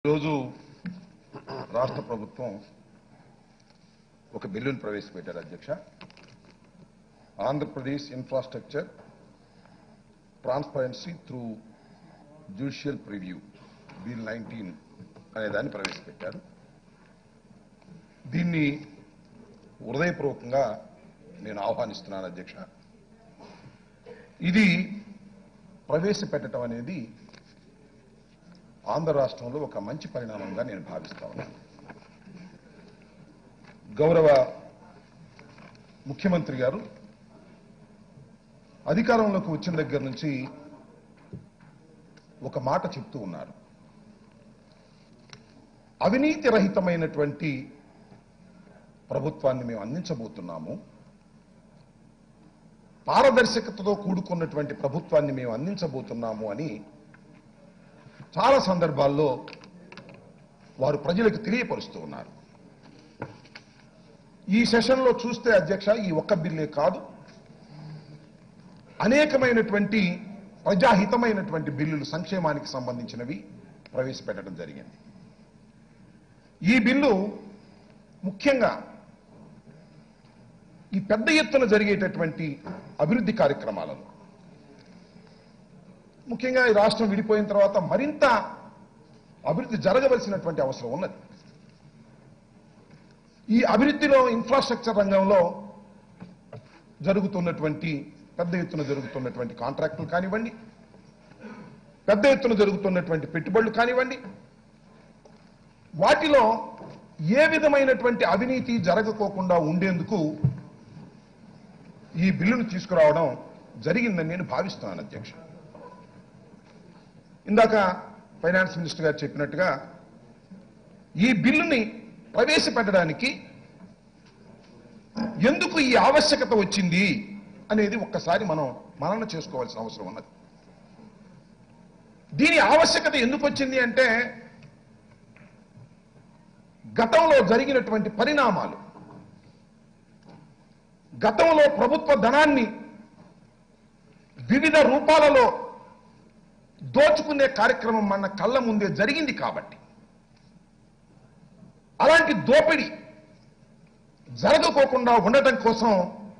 ఈరోజు రాష్ట్ర ప్రభుత్వం ఒక బిల్లును ప్రవేశపెట్టారు అధ్యక్ష Andhra Pradesh infrastructure transparency through judicial preview bill nineteen అనే దాన్ని ప్రవేశపెట్టారు దీన్ని హృదయపూర్వకంగా నేను ఆహ్వానిస్తున్నాను అధ్యక్ష ఇది ప్రవేశపెట్టడం అనేది ఆంధ్ర రాష్ట్రంలో ఒక మంచి పరిణామంగా నేను భావిస్తా ఉన్నాను గౌరవ ముఖ్యమంత్రి గారు అధికారంలోకి వచ్చిన దగ్గర నుంచి ఒక మాట చెప్తూ ఉన్నారు అవినీతి రహితమైనటువంటి ప్రభుత్వాన్ని మేము అందించబోతున్నాము పారదర్శకతతో కూడుకున్నటువంటి ప్రభుత్వాన్ని మేము అందించబోతున్నాము అని చాలా సందర్భాల్లో వారు ప్రజలకు తెలియపరుస్తూ ఉన్నారు ఈ సెషన్లో చూస్తే అధ్యక్ష ఈ ఒక్క బిల్లే కాదు అనేకమైనటువంటి ప్రజాహితమైనటువంటి బిల్లులు సంక్షేమానికి సంబంధించినవి ప్రవేశపెట్టడం జరిగింది ఈ బిల్లు ముఖ్యంగా ఈ పెద్ద ఎత్తున జరిగేటటువంటి అభివృద్ధి కార్యక్రమాలలో ముఖ్యంగా ఈ రాష్ట్రం విడిపోయిన తర్వాత మరింత అభివృద్ధి జరగవలసినటువంటి అవసరం ఉన్నది ఈ అభివృద్ధిలో ఇన్ఫ్రాస్ట్రక్చర్ రంగంలో జరుగుతున్నటువంటి పెద్ద ఎత్తున జరుగుతున్నటువంటి కాంట్రాక్టులు కానివ్వండి పెద్ద ఎత్తున జరుగుతున్నటువంటి పెట్టుబడులు కానివ్వండి వాటిలో ఏ విధమైనటువంటి అవినీతి జరగకోకుండా ఉండేందుకు ఈ బిల్లును తీసుకురావడం జరిగిందని నేను భావిస్తున్నాను అధ్యక్ష ఇందాక ఫైనాన్స్ మినిస్టర్ గారు చెప్పినట్టుగా ఈ బిల్లుని ప్రవేశపెట్టడానికి ఎందుకు ఈ ఆవశ్యకత వచ్చింది అనేది ఒక్కసారి మనం మనన చేసుకోవాల్సిన అవసరం ఉన్నది దీని ఆవశ్యకత ఎందుకు వచ్చింది అంటే గతంలో జరిగినటువంటి పరిణామాలు గతంలో ప్రభుత్వ ధనాన్ని వివిధ రూపాలలో దోచుకునే కార్యక్రమం మన కళ్ళ ముందే జరిగింది కాబట్టి అలాంటి దోపిడీ జరగకోకుండా ఉండటం కోసం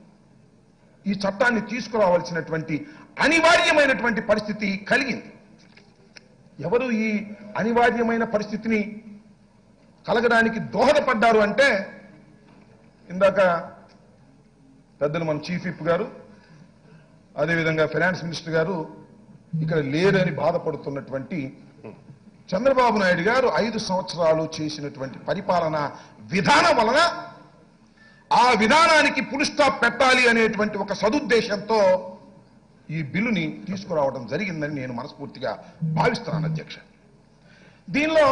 ఈ చట్టాన్ని తీసుకురావాల్సినటువంటి అనివార్యమైనటువంటి పరిస్థితి కలిగింది ఎవరు ఈ అనివార్యమైన పరిస్థితిని కలగడానికి దోహదపడ్డారు అంటే ఇందాక పెద్దలు మన చీఫ్ విప్ గారు అదేవిధంగా ఫైనాన్స్ మినిస్టర్ గారు ఇక్కడ లేరని బాధపడుతున్నటువంటి చంద్రబాబు నాయుడు గారు ఐదు సంవత్సరాలు చేసినటువంటి పరిపాలన విధానం వలన ఆ విధానానికి పులి స్టాప్ పెట్టాలి అనేటువంటి ఒక సదుద్దేశంతో ఈ బిల్లుని తీసుకురావడం జరిగిందని నేను మనస్ఫూర్తిగా భావిస్తున్నాను అధ్యక్ష దీనిలో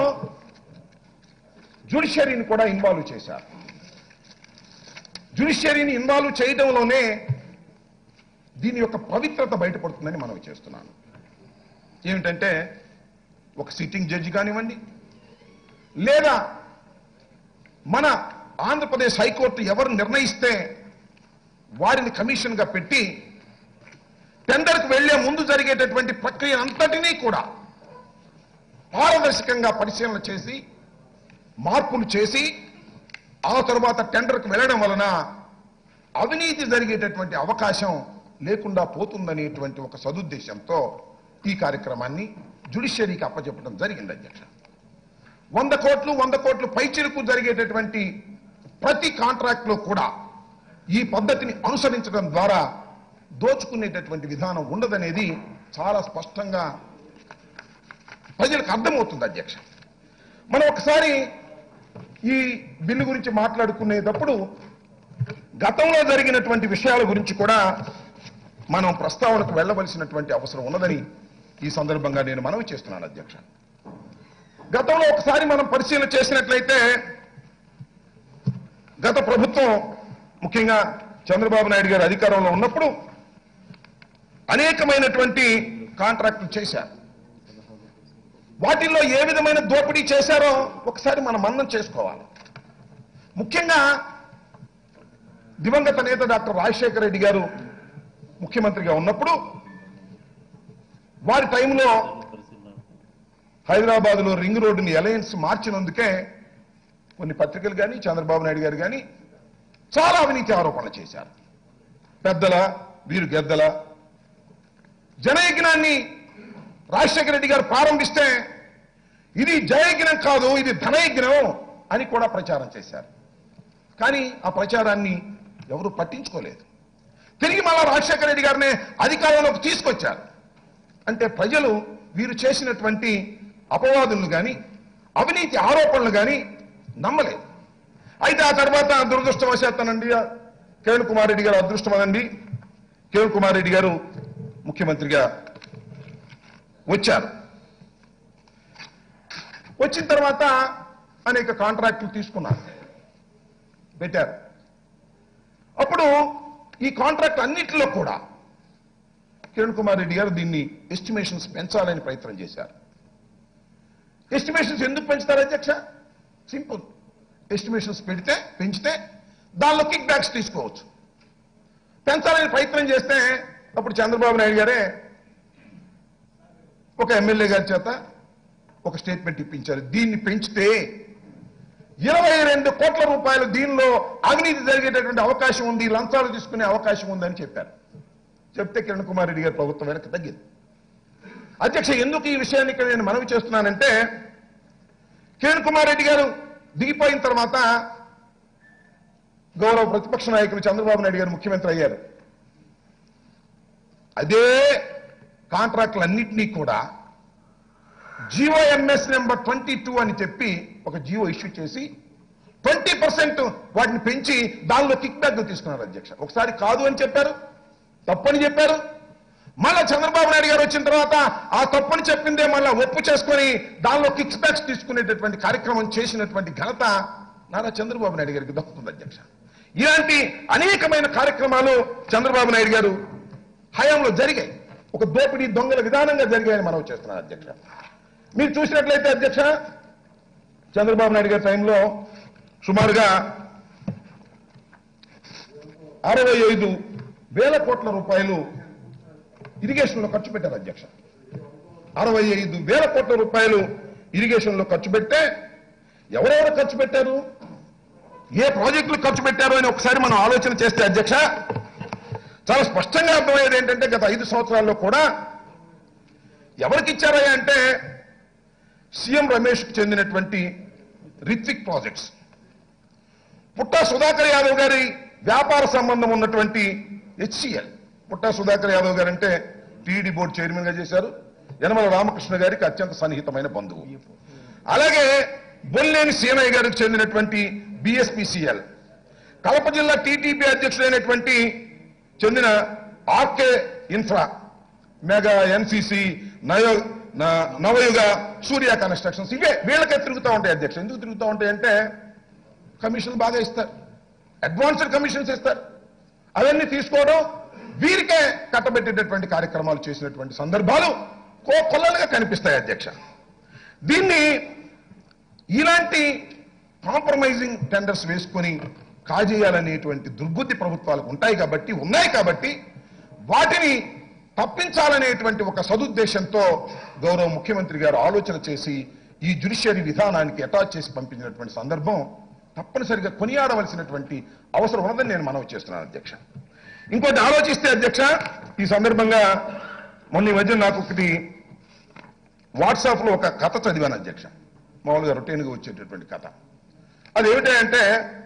జ్యుడిషియరీని కూడా ఇన్వాల్వ్ చేశారు జ్యుడిషియరీని ఇన్వాల్వ్ చేయడంలోనే దీని యొక్క పవిత్రత బయటపడుతుందని మనం చేస్తున్నాను ఏమిటంటే ఒక సిట్టింగ్ జడ్జి కానివ్వండి లేదా మన ఆంధ్రప్రదేశ్ హైకోర్టు ఎవరు నిర్ణయిస్తే వారిని కమిషన్గా పెట్టి టెండర్కు వెళ్లే ముందు జరిగేటటువంటి ప్రక్రియ అంతటినీ కూడా పారదర్శకంగా పరిశీలన చేసి మార్పులు చేసి ఆ తర్వాత టెండర్కు వెళ్ళడం వలన అవినీతి జరిగేటటువంటి అవకాశం లేకుండా పోతుందనేటువంటి ఒక సదుద్దేశంతో ఈ కార్యక్రమాన్ని జ్యుడిషియరీకి అప్పచెప్పడం జరిగింది అధ్యక్ష వంద కోట్లు వంద కోట్లు పైచిరుకు జరిగేటటువంటి ప్రతి కాంట్రాక్ట్లో కూడా ఈ పద్ధతిని అనుసరించడం ద్వారా దోచుకునేటటువంటి విధానం ఉండదనేది చాలా స్పష్టంగా ప్రజలకు అర్థమవుతుంది అధ్యక్ష మనం ఒకసారి ఈ బిల్లు గురించి మాట్లాడుకునేటప్పుడు గతంలో జరిగినటువంటి విషయాల గురించి కూడా మనం ప్రస్తావనకు వెళ్ళవలసినటువంటి అవసరం ఉన్నదని ఈ సందర్భంగా నేను మనవి చేస్తున్నాను అధ్యక్ష గతంలో ఒకసారి మనం పరిశీలన చేసినట్లయితే గత ప్రభుత్వం ముఖ్యంగా చంద్రబాబు నాయుడు గారు అధికారంలో ఉన్నప్పుడు అనేకమైనటువంటి కాంట్రాక్టులు చేశారు వాటిల్లో ఏ విధమైన దోపిడీ చేశారో ఒకసారి మనం మన్నం చేసుకోవాలి ముఖ్యంగా దివంగత నేత డాక్టర్ రాజశేఖర రెడ్డి గారు ముఖ్యమంత్రిగా ఉన్నప్పుడు వారి టైంలో హైదరాబాద్ లో రింగ్ రోడ్డుని అలయన్స్ మార్చినందుకే కొన్ని పత్రికలు కానీ చంద్రబాబు నాయుడు గారు కానీ చాలా అవినీతి ఆరోపణలు చేశారు పెద్దల వీరు గెద్దల జనయజ్ఞాన్ని రాజశేఖర రెడ్డి గారు ప్రారంభిస్తే ఇది జయజ్ఞం కాదు ఇది ధనయజ్ఞం అని కూడా ప్రచారం చేశారు కానీ ఆ ప్రచారాన్ని ఎవరు పట్టించుకోలేదు తిరిగి మళ్ళా రాజశేఖర రెడ్డి గారిని అధికారంలోకి తీసుకొచ్చారు అంటే ప్రజలు వీరు చేసినటువంటి అపవాదులను కానీ అవినీతి ఆరోపణలు కానీ నమ్మలేదు అయితే ఆ తర్వాత దురదృష్టవశాత్తనండి కిరణ్ కుమార్ రెడ్డి గారు అదృష్టమనండి కిరణ్ కుమార్ రెడ్డి గారు ముఖ్యమంత్రిగా వచ్చారు వచ్చిన తర్వాత అనేక కాంట్రాక్టులు తీసుకున్నారు పెట్టారు అప్పుడు ఈ కాంట్రాక్ట్ అన్నిటిలో కూడా కిరణ్ కుమార్ రెడ్డి గారు దీన్ని ఎస్టిమేషన్స్ పెంచాలని ప్రయత్నం చేశారు ఎస్టిమేషన్స్ ఎందుకు పెంచుతారు అధ్యక్ష సింపుల్ ఎస్టిమేషన్స్ పెడితే పెంచితే దానిలో కిక్ బ్యాక్స్ తీసుకోవచ్చు పెంచాలని ప్రయత్నం చేస్తే అప్పుడు చంద్రబాబు నాయుడు గారే ఒక ఎమ్మెల్యే గారి చేత ఒక స్టేట్మెంట్ ఇప్పించారు దీన్ని పెంచితే ఇరవై రెండు కోట్ల రూపాయలు దీనిలో అవినీతి జరిగేటటువంటి అవకాశం ఉంది లంచాలు తీసుకునే అవకాశం ఉందని చెప్పారు చెప్తే కిరణ్ కుమార్ రెడ్డి గారి ప్రభుత్వం వెనక్కి తగ్గింది అధ్యక్ష ఎందుకు ఈ విషయాన్ని ఇక్కడ నేను మనవి చేస్తున్నానంటే కిరణ్ కుమార్ రెడ్డి గారు దిగిపోయిన తర్వాత గౌరవ ప్రతిపక్ష నాయకులు చంద్రబాబు నాయుడు గారు ముఖ్యమంత్రి అయ్యారు అదే కాంట్రాక్టులన్నింటినీ కూడా జిఓఎంఎస్ నెంబర్ ట్వంటీ టూ అని చెప్పి ఒక జియో ఇష్యూ చేసి ట్వంటీ పర్సెంట్ వాటిని పెంచి దానిలో కిక్ బ్యాక్ తీసుకున్నారు అధ్యక్ష ఒకసారి కాదు అని చెప్పారు తప్పని చెప్పారు మళ్ళా చంద్రబాబు నాయుడు గారు వచ్చిన తర్వాత ఆ తప్పని చెప్పిందే మళ్ళా ఒప్పు చేసుకొని దానిలో కిక్స్ బ్యాక్స్ తీసుకునేటటువంటి కార్యక్రమం చేసినటువంటి ఘనత నారా చంద్రబాబు నాయుడు గారికి దక్కుతుంది అధ్యక్ష ఇలాంటి అనేకమైన కార్యక్రమాలు చంద్రబాబు నాయుడు గారు హయాంలో జరిగాయి ఒక దోపిడీ దొంగల విధానంగా జరిగాయని మనం చేస్తున్నాం అధ్యక్ష మీరు చూసినట్లయితే అధ్యక్ష చంద్రబాబు నాయుడు గారి టైంలో సుమారుగా అరవై ఐదు వేల కోట్ల రూపాయలు ఇరిగేషన్లో ఖర్చు పెట్టారు అధ్యక్ష అరవై ఐదు వేల కోట్ల రూపాయలు ఇరిగేషన్లో ఖర్చు పెడితే ఎవరెవరు ఖర్చు పెట్టారు ఏ ప్రాజెక్టులు ఖర్చు పెట్టారు అని ఒకసారి మనం ఆలోచన చేస్తే అధ్యక్ష చాలా స్పష్టంగా అర్థమయ్యేది ఏంటంటే గత ఐదు సంవత్సరాల్లో కూడా ఎవరికి ఇచ్చారయ్యా అంటే సీఎం రమేష్కి చెందినటువంటి రిత్విక్ ప్రాజెక్ట్స్ పుట్టా సుధాకర్ యాదవ్ గారి వ్యాపార సంబంధం ఉన్నటువంటి హెచ్సిఎల్ పుట్టా సుధాకర్ యాదవ్ గారు అంటే టీడీ బోర్డు చైర్మన్ గా చేశారు యనమల రామకృష్ణ గారికి అత్యంత సన్నిహితమైన బంధువు అలాగే బొల్లేని సీనయ్య గారికి చెందినటువంటి బిఎస్పిసిఎల్ కడప జిల్లా టీటీపీ అధ్యక్షుడైనటువంటి చెందిన ఆర్కే ఇన్ఫ్రా మెగా ఎన్సిసి నయో న- నవయుగ సూర్య కన్స్ట్రక్షన్స్ ఇవే వీళ్ళకే తిరుగుతూ ఉంటాయి అధ్యక్ష ఎందుకు తిరుగుతూ ఉంటాయి అంటే కమిషన్ బాగా ఇస్తారు అడ్వాన్స్డ్ కమిషన్స్ ఇస్తారు అవన్నీ తీసుకోవడం వీరికే కట్టబెట్టేటటువంటి కార్యక్రమాలు చేసినటువంటి సందర్భాలు కో కొల్లలుగా కనిపిస్తాయి అధ్యక్ష దీన్ని ఇలాంటి కాంప్రమైజింగ్ టెండర్స్ వేసుకొని కాజేయాలనేటువంటి దుర్బుద్ధి ప్రభుత్వాలకు ఉంటాయి కాబట్టి ఉన్నాయి కాబట్టి వాటిని తప్పించాలనేటువంటి ఒక సదుద్దేశంతో గౌరవ ముఖ్యమంత్రి గారు ఆలోచన చేసి ఈ జ్యుడిషియరీ విధానానికి అటాచ్ చేసి పంపించినటువంటి సందర్భం తప్పనిసరిగా కొనియాడవలసినటువంటి అవసరం ఉన్నదని నేను మనవి చేస్తున్నాను అధ్యక్ష ఇంకోటి ఆలోచిస్తే అధ్యక్ష ఈ సందర్భంగా మొన్న ఈ మధ్య నాకు ఒకటి వాట్సాప్ లో ఒక కథ చదివాను అధ్యక్ష మామూలుగా రొటీన్గా వచ్చేటటువంటి కథ అది ఏమిటంటే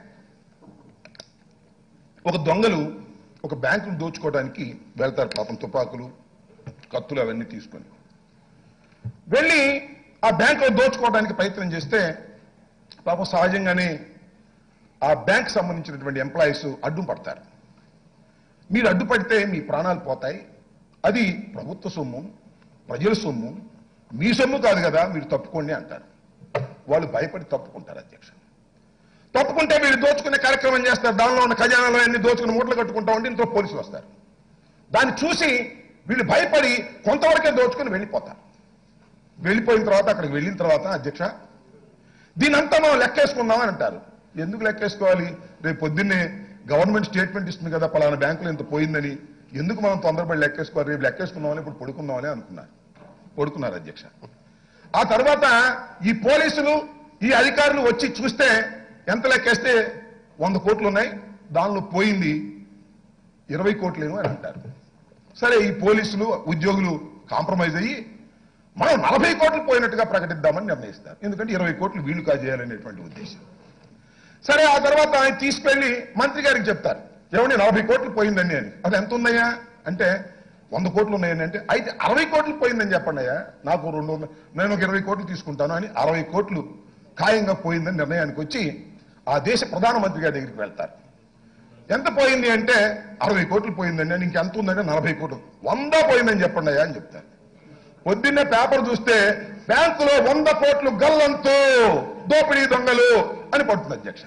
ఒక దొంగలు ఒక బ్యాంకును దోచుకోవడానికి వెళ్తారు పాపం తుపాకులు కత్తులు అవన్నీ తీసుకొని వెళ్ళి ఆ బ్యాంకులో దోచుకోవడానికి ప్రయత్నం చేస్తే పాపం సహజంగానే ఆ బ్యాంక్ సంబంధించినటువంటి ఎంప్లాయీస్ అడ్డు పడతారు మీరు అడ్డుపడితే మీ ప్రాణాలు పోతాయి అది ప్రభుత్వ సొమ్ము ప్రజల సొమ్ము మీ సొమ్ము కాదు కదా మీరు తప్పుకోండి అంటారు వాళ్ళు భయపడి తప్పుకుంటారు అధ్యక్ష తప్పుకుంటే వీళ్ళు దోచుకునే కార్యక్రమం చేస్తారు దానిలో ఉన్న ఖజానాలో అన్ని దోచుకుని మూటలు కట్టుకుంటా ఉంటే ఇంట్లో పోలీసులు వస్తారు దాన్ని చూసి వీళ్ళు భయపడి కొంతవరకే దోచుకుని వెళ్ళిపోతారు వెళ్ళిపోయిన తర్వాత అక్కడికి వెళ్ళిన తర్వాత అధ్యక్ష దీనంతా మనం లెక్కేసుకుందామని అంటారు ఎందుకు లెక్కేసుకోవాలి రేపు పొద్దున్నే గవర్నమెంట్ స్టేట్మెంట్ ఇస్తుంది కదా పలానా బ్యాంకులో ఇంత పోయిందని ఎందుకు మనం తొందరపడి లెక్కేసుకోవాలి రేపు లెక్కేసుకుందామని ఇప్పుడు పడుకుందామని అనుకున్నారు పడుకున్నారు అధ్యక్ష ఆ తర్వాత ఈ పోలీసులు ఈ అధికారులు వచ్చి చూస్తే ఎంత లెక్కేస్తే వంద కోట్లు ఉన్నాయి దానిలో పోయింది ఇరవై కోట్లేను అని అంటారు సరే ఈ పోలీసులు ఉద్యోగులు కాంప్రమైజ్ అయ్యి మనం నలభై కోట్లు పోయినట్టుగా ప్రకటిద్దామని నిర్ణయిస్తారు ఎందుకంటే ఇరవై కోట్లు వీళ్ళు కాజేయాలనేటువంటి ఉద్దేశం సరే ఆ తర్వాత ఆయన తీసుకెళ్లి మంత్రి గారికి చెప్తారు ఏమండి నలభై కోట్లు పోయిందండి అని అది ఎంత ఉన్నాయా అంటే వంద కోట్లు ఉన్నాయని అంటే అయితే అరవై కోట్లు పోయిందని చెప్పండి అయ్యా నాకు రెండు వందలు నేను ఒక ఇరవై కోట్లు తీసుకుంటాను అని అరవై కోట్లు ఖాయంగా పోయిందని నిర్ణయానికి వచ్చి ఆ దేశ ప్రధానమంత్రి గారి దగ్గరికి వెళ్తారు ఎంత పోయింది అంటే అరవై కోట్లు పోయిందండి అని ఇంకెంత ఉందంటే నలభై కోట్లు వంద పోయిందని చెప్పండి అయ్యా అని చెప్తారు పొద్దున్నే పేపర్ చూస్తే బ్యాంకులో వంద కోట్లు గల్లంతు దోపిడీ దొంగలు అని పడుతుంది అధ్యక్ష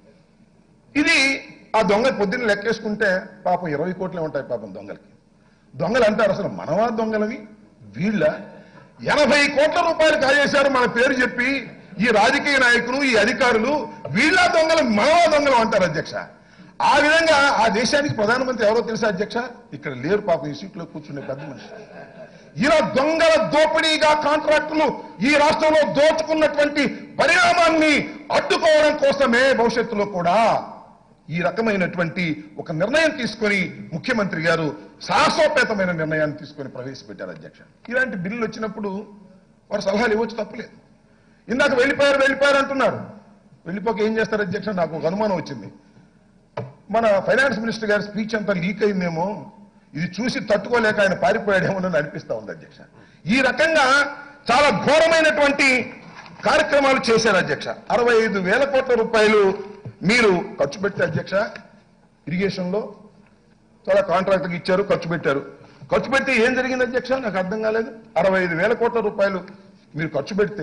ఇది ఆ దొంగ పొద్దున్న లెక్కేసుకుంటే పాపం ఇరవై కోట్లే ఉంటాయి పాపం దొంగలకి దొంగలు అంటారు అసలు మనవా దొంగలవి వీళ్ళ ఎనభై కోట్ల రూపాయలు కాజేశారు మన పేరు చెప్పి ఈ రాజకీయ నాయకులు ఈ అధికారులు వీళ్ళ దొంగలు మనవా దొంగలు అంటారు అధ్యక్ష ఆ విధంగా ఆ దేశానికి ప్రధానమంత్రి ఎవరో తెలుసా అధ్యక్ష ఇక్కడ లేరు పాపం ఈ సీట్లో కూర్చునే పెద్ద మనిషి ఇలా దొంగల దోపిడీగా కాంట్రాక్టులు ఈ రాష్ట్రంలో దోచుకున్నటువంటి పరిణామాన్ని అడ్డుకోవడం కోసమే భవిష్యత్తులో కూడా ఈ రకమైనటువంటి ఒక నిర్ణయం తీసుకొని ముఖ్యమంత్రి గారు సాహసోపేతమైన నిర్ణయాన్ని తీసుకొని ప్రవేశపెట్టారు అధ్యక్ష ఇలాంటి బిల్లులు వచ్చినప్పుడు వారు సలహాలు ఇవ్వచ్చు తప్పలేదు ఇందాక వెళ్ళిపోయారు వెళ్ళిపోయారు అంటున్నారు వెళ్ళిపోక ఏం చేస్తారు అధ్యక్ష నాకు ఒక అనుమానం వచ్చింది మన ఫైనాన్స్ మినిస్టర్ గారి స్పీచ్ అంతా లీక్ అయిందేమో ఇది చూసి తట్టుకోలేక ఆయన పారిపోయాడేమో అని అనిపిస్తా ఉంది అధ్యక్ష ఈ రకంగా చాలా ఘోరమైనటువంటి కార్యక్రమాలు చేశారు అధ్యక్ష అరవై ఐదు వేల కోట్ల రూపాయలు మీరు ఖర్చు పెట్టారు అధ్యక్ష ఇరిగేషన్ లో చాలా కాంట్రాక్ట్కి ఇచ్చారు ఖర్చు పెట్టారు ఖర్చు పెడితే ఏం జరిగింది అధ్యక్ష నాకు అర్థం కాలేదు అరవై ఐదు వేల కోట్ల రూపాయలు మీరు ఖర్చు పెడితే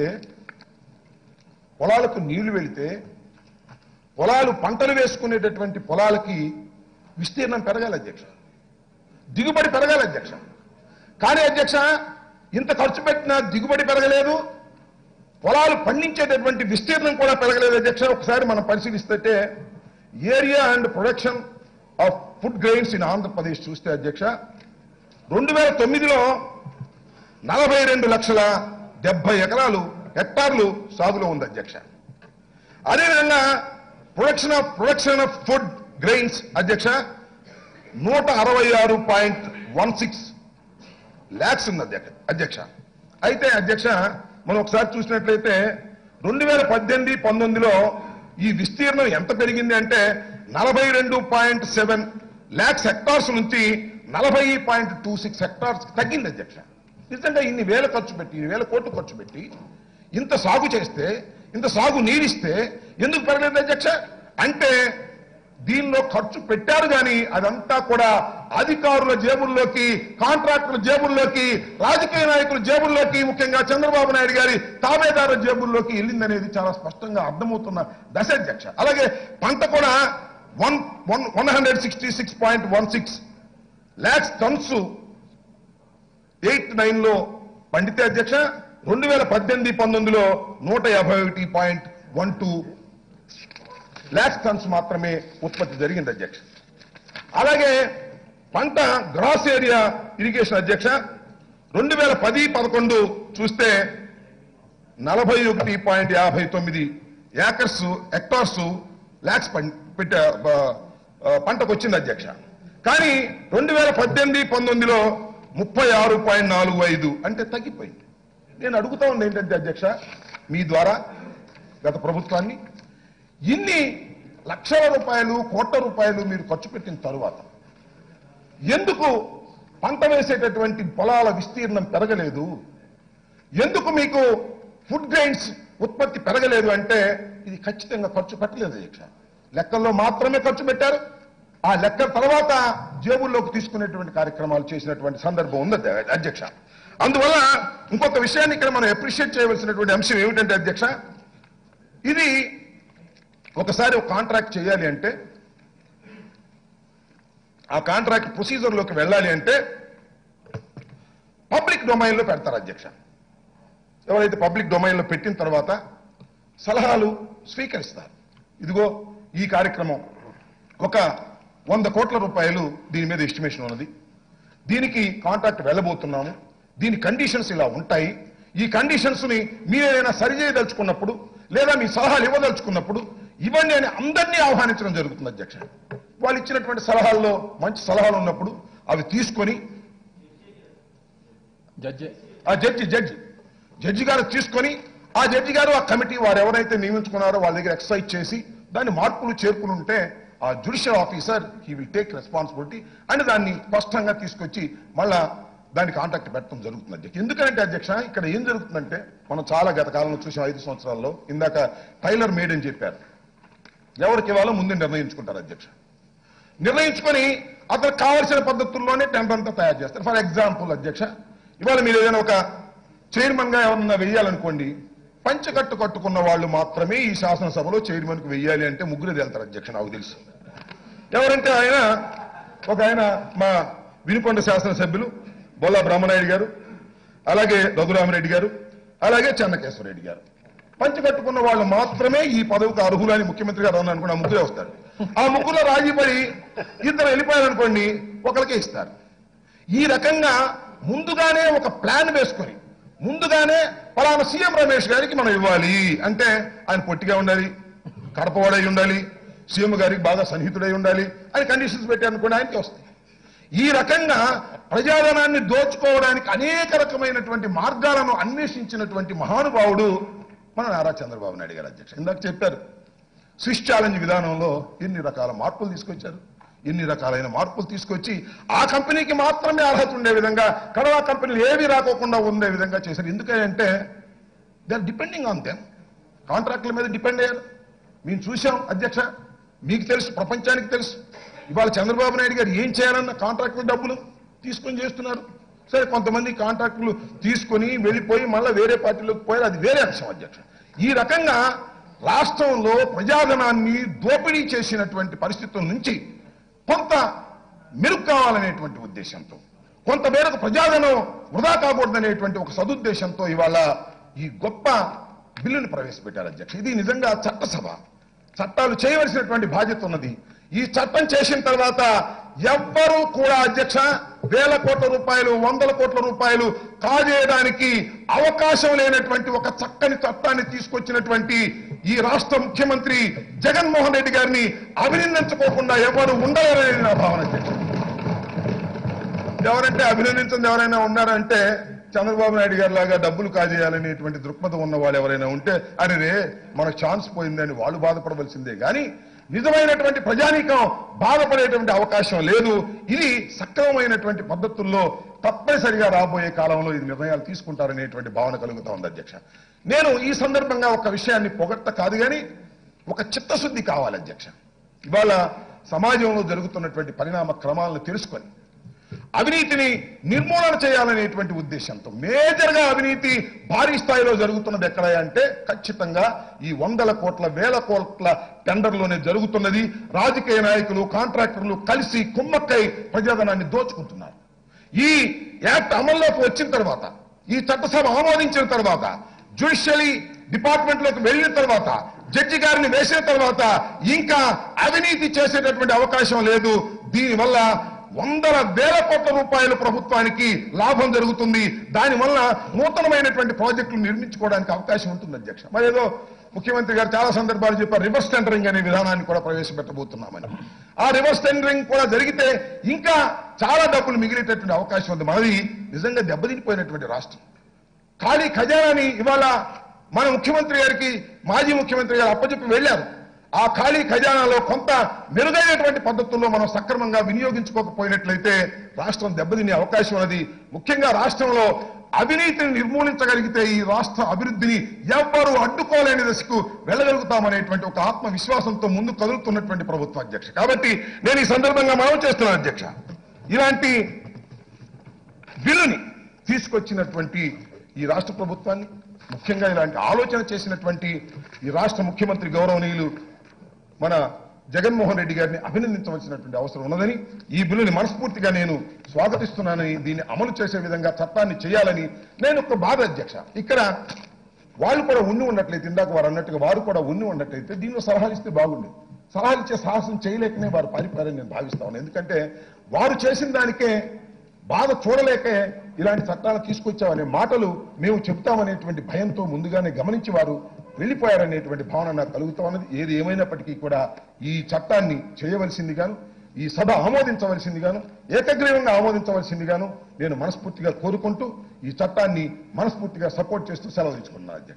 పొలాలకు నీళ్లు వెళితే పొలాలు పంటలు వేసుకునేటటువంటి పొలాలకి విస్తీర్ణం పెరగాలి అధ్యక్ష దిగుబడి పెరగాలి అధ్యక్ష కానీ అధ్యక్ష ఇంత ఖర్చు పెట్టినా దిగుబడి పెరగలేదు పొలాలు పండించేటటువంటి విస్తీర్ణం కూడా పెరగలేదు అధ్యక్ష ఒకసారి మనం పరిశీలిస్తే area and production of food grains in Andhra Pradesh చూస్తే అధ్యక్ష రెండు వేల తొమ్మిదిలో నలభై రెండు లక్షల డెబ్బై ఎకరాలు హెక్టార్లు సాగులో ఉంది అధ్యక్ష అదేవిధంగా production of production of food grains అధ్యక్ష నూట అరవై ఆరు పాయింట్ వన్ సిక్స్ ల్యాక్స్ ఉంది అధ్యక్ష అధ్యక్ష అయితే అధ్యక్ష మనం ఒకసారి చూసినట్లయితే రెండు వేల పద్దెనిమిది పంతొమ్మిదిలో ఈ విస్తీర్ణం ఎంత పెరిగింది అంటే నలభై రెండు పాయింట్ సెవెన్ ల్యాక్స్ హెక్టార్స్ నుంచి నలభై పాయింట్ టూ సిక్స్ హెక్టార్స్ తగ్గింది అధ్యక్ష నిజంగా ఇన్ని వేల ఖర్చు పెట్టి ఇన్ని వేల కోట్లు ఖర్చు పెట్టి ఇంత సాగు చేస్తే ఇంత సాగు నీరిస్తే ఎందుకు పెరగలేదు అధ్యక్ష అంటే దీనిలో ఖర్చు పెట్టారు కానీ అదంతా కూడా అధికారుల జేబుల్లోకి కాంట్రాక్టుల జేబుల్లోకి రాజకీయ నాయకుల జేబుల్లోకి ముఖ్యంగా చంద్రబాబు నాయుడు గారి తాబేదారుల జేబుల్లోకి వెళ్ళిందనేది చాలా స్పష్టంగా అర్థమవుతున్న దశ అధ్యక్ష అలాగే పంట కూడా one one one hundred sixty six point one six lakhs tons eight nine లో పండితే అధ్యక్ష రెండు వేల పద్దెనిమిది పంతొమ్మిదిలో నూట యాభై ఒకటి point one two lakhs tons మాత్రమే ఉత్పత్తి జరిగింది అధ్యక్ష అలాగే పంట గ్రాస్ ఏరియా ఇరిగేషన్ అధ్యక్ష రెండు వేల పది పదకొండు చూస్తే నలభై ఒకటి పాయింట్ యాభై తొమ్మిది ఏకర్స్ హెక్టార్స్ ల్యాక్స్ పం- పెట్టా బ- ఆ, పంటకు వచ్చింది అధ్యక్ష కానీ రెండు వేల పద్దెనిమిది పంతొమ్మిదిలో ముప్పై ఆరు పాయింట్ నాలుగు ఐదు అంటే తగ్గిపోయింది నేను అడుగుతా ఉంది ఏంటంటే అధ్యక్ష మీ ద్వారా గత ప్రభుత్వాన్ని ఇన్ని లక్షల రూపాయలు కోట్ల రూపాయలు మీరు ఖర్చు పెట్టిన తరువాత ఎందుకు పంట వేసేటటువంటి పొలాల విస్తీర్ణం పెరగలేదు ఎందుకు మీకు ఫుడ్ గ్రెయిన్స్ ఉత్పత్తి పెరగలేదు అంటే ఇది ఖచ్చితంగా ఖర్చు పెట్టలేదు అధ్యక్ష లెక్కల్లో మాత్రమే ఖర్చు పెట్టారు ఆ లెక్క తర్వాత జేబుల్లోకి తీసుకునేటువంటి కార్యక్రమాలు చేసినటువంటి సందర్భం ఉంది అధ్య- అధ్యక్ష అందువల్ల ఇంకొక విషయాన్ని ఇక్కడ మనం అప్రిషియేట్ చేయవలసినటువంటి అంశం ఏమిటంటే అధ్యక్ష ఇది ఒకసారి ఒక కాంట్రాక్ట్ చేయాలి అంటే ఆ కాంట్రాక్ట్ ప్రొసీజర్లోకి వెళ్ళాలి అంటే పబ్లిక్ డొమైన్లో పెడతారు అధ్యక్ష ఎవరైతే పబ్లిక్ డొమైన్లో పెట్టిన తర్వాత సలహాలు స్వీకరిస్తారు ఇదిగో ఈ కార్యక్రమం ఒక వంద కోట్ల రూపాయలు దీని మీద ఎస్టిమేషన్ ఉన్నది దీనికి కాంట్రాక్ట్ వెళ్ళబోతున్నాము దీని కండిషన్స్ ఇలా ఉంటాయి ఈ కండిషన్స్ ని మీరేదైనా సరిచేయదలుచుకున్నప్పుడు లేదా మీ సలహాలు ఇవ్వదలుచుకున్నప్పుడు ఇవ్వండి అని అందరినీ ఆహ్వానించడం జరుగుతుంది అధ్యక్ష వాళ్ళు ఇచ్చినటువంటి సలహాల్లో మంచి సలహాలు ఉన్నప్పుడు అవి తీసుకొని జడ్జి ఆ జడ్జి జడ్జి జడ్జి గారు తీసుకొని ఆ జడ్జి గారు ఆ కమిటీ వారు ఎవరైతే నియమించుకున్నారో వాళ్ళ దగ్గర ఎక్సర్సైజ్ చేసి దాన్ని మార్పులు చేర్పులు ఉంటే ఆ judicial officer he will take responsibility అని దాన్ని స్పష్టంగా తీసుకొచ్చి మళ్ళా దాన్ని కాంటాక్ట్ పెట్టడం జరుగుతుంది అధ్యక్ష ఎందుకంటే అధ్యక్ష ఇక్కడ ఏం జరుగుతుందంటే మనం చాలా గత కాలంలో చూసాం ఐదు సంవత్సరాల్లో ఇందాక టైలర్ మేడ్ అని చెప్పారు ఎవరికి ఇవ్వాలో ముందే నిర్ణయించుకుంటారు అధ్యక్ష నిర్ణయించుకొని అతనికి కావాల్సిన పద్ధతుల్లోనే టెండర్ అంతా తయారు చేస్తారు ఫర్ ఎగ్జాంపుల్ అధ్యక్ష ఇవాళ మీరు ఏదైనా ఒక చైర్మన్ గా ఎవరన్నా వెయ్యాలనుకోండి పంచకట్టు కట్టుకున్న వాళ్ళు మాత్రమే ఈ శాసనసభలో చైర్మన్ కు వెయ్యాలి అంటే ముగ్గురు వెళ్తారు అధ్యక్ష నాకు తెలుసు ఎవరంటే ఆయన ఒక ఆయన మా వినుకొండ శాసనసభ్యులు బొల్లా బ్రహ్మనాయుడు గారు అలాగే రఘురామరెడ్డి గారు అలాగే చెన్నకేశ్వరరెడ్డి గారు పంచి కట్టుకున్న వాళ్ళు మాత్రమే ఈ పదవికి అర్హులని ముఖ్యమంత్రి గారు అన్నారు అనుకోండి ఆ ముగ్గురే వస్తారు ఆ ముగ్గురులో రాజీపడి ఇద్దరు వెళ్ళిపోయారనుకోండి ఒకరికే ఇస్తారు ఈ రకంగా ముందుగానే ఒక ప్లాన్ వేసుకొని ముందుగానే పలానా సీఎం రమేష్ గారికి మనం ఇవ్వాలి అంటే ఆయన పొట్టిగా ఉండాలి కడపవాడై ఉండాలి సీఎం గారికి బాగా సన్నిహితుడై ఉండాలి అని కండిషన్స్ పెట్టారనుకోండి ఆయనకి వస్తాయి ఈ రకంగా ప్రజాధనాన్ని దోచుకోవడానికి అనేక రకమైనటువంటి మార్గాలను అన్వేషించినటువంటి మహానుభావుడు మన నారా చంద్రబాబు నాయుడు గారు అధ్యక్ష ఇందాక చెప్పారు స్విస్ ఛాలెంజ్ విధానంలో ఎన్ని రకాల మార్పులు తీసుకొచ్చారు ఎన్ని రకాలైన మార్పులు తీసుకొచ్చి ఆ కంపెనీకి మాత్రమే అర్హత ఉండే విధంగా కడవా కంపెనీలు ఏవి రాకోకుండా ఉండే విధంగా చేశారు ఎందుకంటే they are depending on them కాంట్రాక్టుల మీద డిపెండ్ అయ్యారు మేము చూసాం అధ్యక్ష మీకు తెలుసు ప్రపంచానికి తెలుసు ఇవాళ చంద్రబాబు నాయుడు గారు ఏం చేయాలన్న కాంట్రాక్టుల డబ్బులు తీసుకొని చేస్తున్నారు సరే కొంతమంది కాంట్రాక్టులు తీసుకొని వెళ్ళిపోయి మళ్ళీ వేరే పార్టీలోకి పోయారు అది వేరే అంశం అధ్యక్ష ఈ రకంగా రాష్ట్రంలో ప్రజాధనాన్ని దోపిడీ చేసినటువంటి పరిస్థితుల నుంచి కొంత మెరుగు కావాలనేటువంటి ఉద్దేశంతో కొంత మేరకు ప్రజాధనం వృధా కాకూడదనేటువంటి ఒక సదుద్దేశంతో ఇవాళ ఈ గొప్ప బిల్లుని ప్రవేశపెట్టారు అధ్యక్ష ఇది నిజంగా చట్టసభ చట్టాలు చేయవలసినటువంటి బాధ్యత ఉన్నది ఈ చట్టం చేసిన తర్వాత ఎవ్వరూ కూడా అధ్యక్ష వేల కోట్ల రూపాయలు వందల కోట్ల రూపాయలు కాజేయడానికి అవకాశం లేనటువంటి ఒక చక్కని చట్టాన్ని తీసుకొచ్చినటువంటి ఈ రాష్ట్ర ముఖ్యమంత్రి జగన్మోహన్ రెడ్డి గారిని అభినందించుకోకుండా ఎవరు ఉండలేరని నా భావన అధ్యక్ష ఎవరంటే అభినందించింది ఎవరైనా ఉన్నారంటే చంద్రబాబు నాయుడు గారి లాగా డబ్బులు కాజేయాలనేటువంటి దృక్పథం ఉన్న వాళ్ళు ఎవరైనా ఉంటే అరే రే మనకు ఛాన్స్ పోయిందని వాళ్ళు బాధపడవలసిందే కానీ నిజమైనటువంటి ప్రజానీకం బాధపడేటువంటి అవకాశం లేదు ఇది సక్రమమైనటువంటి పద్ధతుల్లో తప్పనిసరిగా రాబోయే కాలంలో ఇది నిర్ణయాలు తీసుకుంటారనేటువంటి భావన కలుగుతా ఉంది అధ్యక్ష నేను ఈ సందర్భంగా ఒక విషయాన్ని పొగట్ట కాదు కానీ ఒక చిత్తశుద్ధి కావాలి అధ్యక్ష ఇవాళ సమాజంలో జరుగుతున్నటువంటి పరిణామ క్రమాలను తెలుసుకొని అవినీతిని నిర్మూలన చేయాలనేటువంటి ఉద్దేశంతో మేజర్ గా అవినీతి భారీ స్థాయిలో జరుగుతున్నది ఎక్కడ అంటే ఖచ్చితంగా ఈ వందల కోట్ల వేల కోట్ల టెండర్లోనే జరుగుతున్నది రాజకీయ నాయకులు కాంట్రాక్టర్లు కలిసి కుమ్మక్కై ప్రజాధనాన్ని దోచుకుంటున్నారు ఈ యాక్ట్ అమల్లోకి వచ్చిన తర్వాత ఈ చట్టసభ ఆమోదించిన తర్వాత జ్యుడిషియరీ డిపార్ట్మెంట్ లోకి వెళ్ళిన తర్వాత జడ్జి గారిని వేసిన తర్వాత ఇంకా అవినీతి చేసేటటువంటి అవకాశం లేదు దీనివల్ల వందల వేల కోట్ల రూపాయలు ప్రభుత్వానికి లాభం జరుగుతుంది దానివల్ల నూతనమైనటువంటి ప్రాజెక్టులు నిర్మించుకోవడానికి అవకాశం ఉంటుంది అధ్యక్ష మరి ఏదో ముఖ్యమంత్రి గారు చాలా సందర్భాలు చెప్పారు రివర్స్ టెండరింగ్ అనే విధానాన్ని కూడా ప్రవేశపెట్టబోతున్నామని ఆ రివర్స్ టెండరింగ్ కూడా జరిగితే ఇంకా చాలా డబ్బులు మిగిలేటటువంటి అవకాశం ఉంది మనది నిజంగా దెబ్బతినిపోయినటువంటి రాష్ట్రం ఖాళీ ఖజానాని ఇవాళ మన ముఖ్యమంత్రి గారికి మాజీ ముఖ్యమంత్రి గారు అప్పచెప్పి వెళ్ళారు ఆ ఖాళీ ఖజానాలో కొంత మెరుగైనటువంటి పద్ధతుల్లో మనం సక్రమంగా వినియోగించుకోకపోయినట్లయితే రాష్ట్రం దెబ్బతినే అవకాశం ఉన్నది ముఖ్యంగా రాష్ట్రంలో అవినీతిని నిర్మూలించగలిగితే ఈ రాష్ట్ర అభివృద్ధిని ఎవ్వరూ అడ్డుకోలేని దశకు వెళ్ళగలుగుతామనేటువంటి ఒక ఆత్మవిశ్వాసంతో ముందు కదులుతున్నటువంటి ప్రభుత్వ అధ్యక్ష కాబట్టి నేను ఈ సందర్భంగా మనం చేస్తున్నాను అధ్యక్ష ఇలాంటి బిల్లుని తీసుకొచ్చినటువంటి ఈ రాష్ట్ర ప్రభుత్వాన్ని ముఖ్యంగా ఇలాంటి ఆలోచన చేసినటువంటి ఈ రాష్ట్ర ముఖ్యమంత్రి గౌరవనీయులు మన జగన్మోహన్ రెడ్డి గారిని అభినందించవలసినటువంటి అవసరం ఉన్నదని ఈ బిల్లుని మనస్ఫూర్తిగా నేను స్వాగతిస్తున్నానని దీన్ని అమలు చేసే విధంగా చట్టాన్ని చేయాలని నేను ఒక బాధ అధ్యక్ష ఇక్కడ వాళ్ళు కూడా ఉండి ఉన్నట్లయితే ఇందాక వారు అన్నట్టుగా వారు కూడా ఉండి ఉన్నట్లయితే దీనిలో సలహాలు ఇస్తే బాగుండేది సలహాలు ఇచ్చే సాహసం చేయలేకనే వారు పారిపోయారని నేను భావిస్తా ఉన్నాను ఎందుకంటే వారు చేసిన దానికే బాధ చూడలేకే ఇలాంటి చట్టాలు తీసుకొచ్చామనే మాటలు మేము చెబుతామనేటువంటి భయంతో ముందుగానే గమనించి వారు వెళ్ళిపోయారనేటువంటి భావన నాకు కలుగుతా ఉన్నది ఏది ఏమైనప్పటికీ కూడా ఈ చట్టాన్ని చేయవలసిందిగాను ఈ సభ ఆమోదించవలసిందిగాను ఏకగ్రీవంగా ఆమోదించవలసిందిగాను నేను మనస్ఫూర్తిగా కోరుకుంటూ ఈ చట్టాన్ని మనస్ఫూర్తిగా సపోర్ట్ చేస్తూ సెలవు తీసుకున్నాను అధ్యక్ష